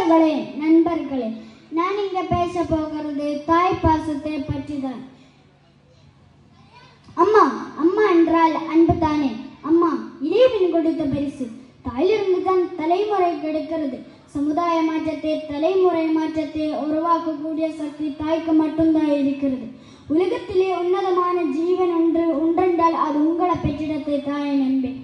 உறவுகளே நண்பர்களே நான் இங்க பேச போகிறது தாய் பாசத்தை பற்றி தான் அம்மா அம்மா என்றால் அன்பு தானே அம்மா இறைவன் கொடுத்த பரிசு தாயிலிருந்து தான் தலைமுறை கிடைக்கிறது சமுதாய மாற்றத்தை தலைமுறை மாற்றத்தை உருவாக்கக்கூடிய சக்தி தாய்க்கு மட்டும்தான் இருக்கிறது உலகத்திலே உன்னதமான ஜீவன் ஒன்று ஒன்றென்றால் அது உங்களை பெற்றிடத்தை தாயை நம்பேன்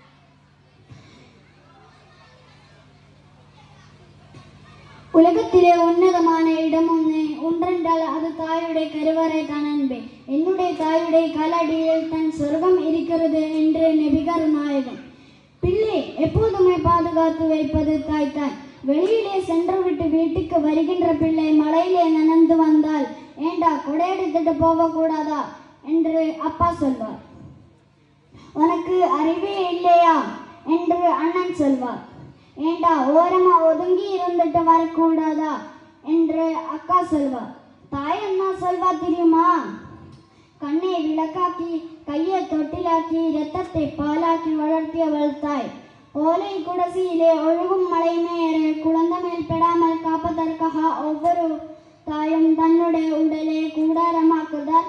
உலகத்திலே உன்னதமான இடம் ஒன்று ஒன்றென்றால் அது தாயுடைய கருவறை தான் என்பேன் என்னுடைய தாயுடைய காலடியில் தன் சொர்க்கம் இருக்கிறது என்று நபிகர் நாயகம் பிள்ளை எப்போதுமே பாதுகாத்து வைப்பது தாய் தான் வெளியிலே சென்று விட்டு வீட்டுக்கு வருகின்ற பிள்ளை மலையிலே நனைந்து வந்தால் ஏண்டா கொடை எடுத்துட்டு போகக்கூடாதா என்று அப்பா சொல்வார் உனக்கு அறிவே இல்லையா என்று அண்ணன் சொல்வார் ஏண்டா ஓரமா ஒதுங்கி இருந்துட்டு வரக்கூடாதா என்று அக்கா சொல்வார் தாய் அண்ணா சொல்வா தெரியுமா கண்ணை விளக்காக்கி கையை தொட்டிலாக்கி இரத்தத்தை பாலாக்கி வளர்த்தியவள் தாய் ஓலை குடசியிலே ஒழுகும் மலை மேற குழந்தை மேல் பெடாமல் காப்பதற்காக ஒவ்வொரு தாயும் தன்னுடைய உடலை கூடாரமாக்குதார்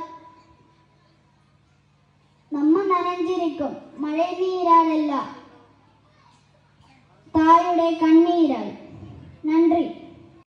நம்ம நனைஞ்சிருக்கும் மழை நீரால் அல்ல தாயுடைய கண்ணீரால் நன்றி